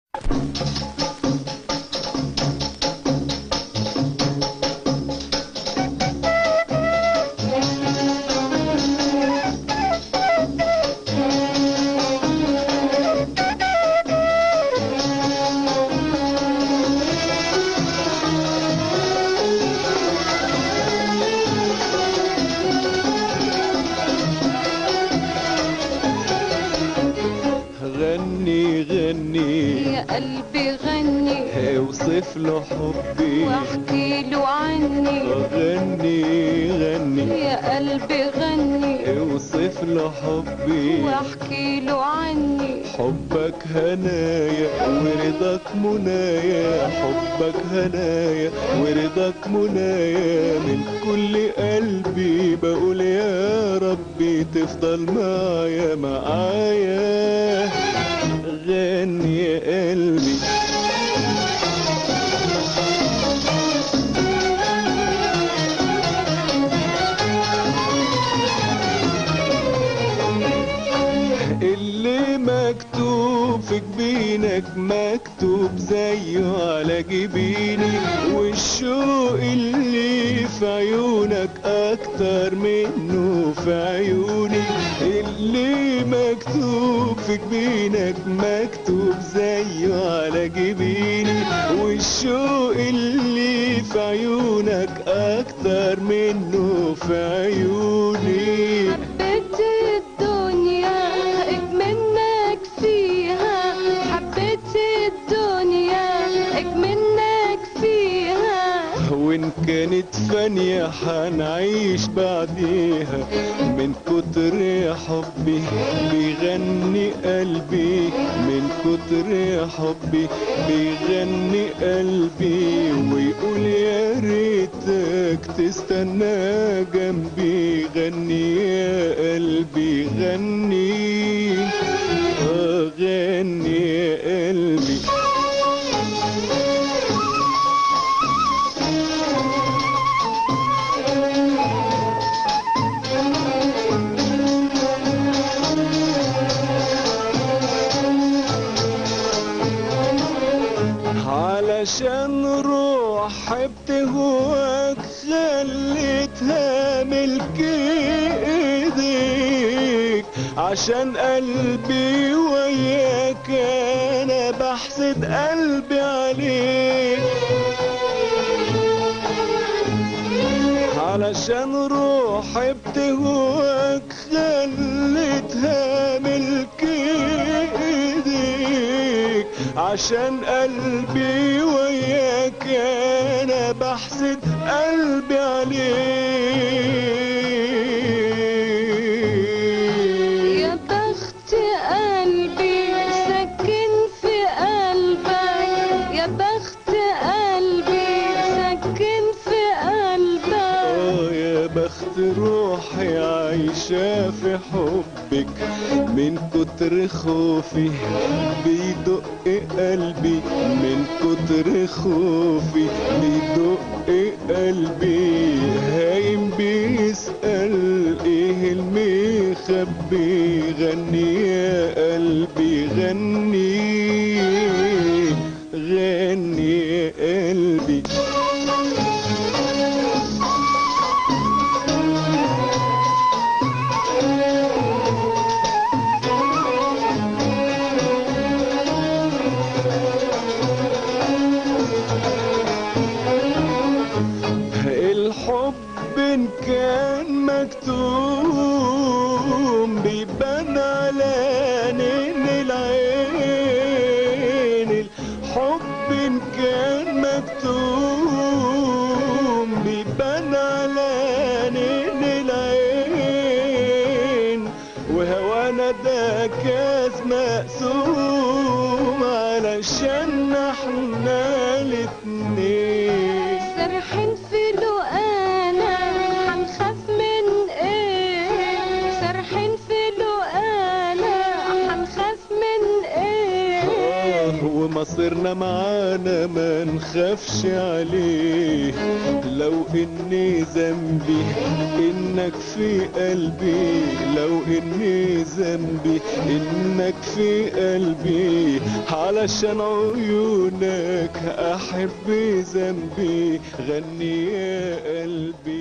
غني غني يا قلبي غني اوصف له حبي واحكي له عني غني غني يا قلبي غني اوصف له حبي واحكي له عني حبك هنايا ورضاك منايا حبك هنايا ورضاك منايا من كل قلبي بقول يا ربي تفضل معايا معايا غني يا قلبي اللي مكتوب في جبينك مكتوب زيه على جبيني والشوق اللي في عيونك اكتر منه في عيوني اللي مكتوب في جبينك مكتوب زيه على جبيني والشوق اللي في عيونك اكتر منه في عيوني حبيت الدنيا اكمنك فيها حبيت الدنيا اكمنك فيها وإن كانت فانية حنعيش بعديها من كتر حبي بيغني قلبي من كتر حبي بيغني قلبي ويقول يا ريتك تستنى جنبي غني يا قلبي غني آه غني يا قلبي علشان روح حبت هواك خليتها ملك ايديك عشان قلبي وياك انا بحسد قلبي عليك علشان روح حبت هواك خليتها ملك ايديك عشان قلبي وياك انا بحسد قلبي عليك يا بخت قلبي سكن في قلبك يا بخت قلبي سكن في قلبك آه يا بخت روحي عايشة في حبك من كتر خوفي بيدق قلبي من كتر خوفي بيدق قلبي هايم بيسأل ايه المخبي غني يا قلبي غني غني يا قلبي الحب إن كان مكتوم بيبان على عينين العين الحب إن كان مكتوم بيبان على عينين العين وهوانا ده كاس مقسوم علشان احنا الاتنين سرحين في لقانا حنخاف من ايه سرحين في لقانا حنخاف من ايه آه ومصيرنا معانا ما نخافش عليه لو اني ذنبي انك في قلبي لو اني ذنبي انك في قلبي علشان عيونك احب ذنبي غني يا قلبي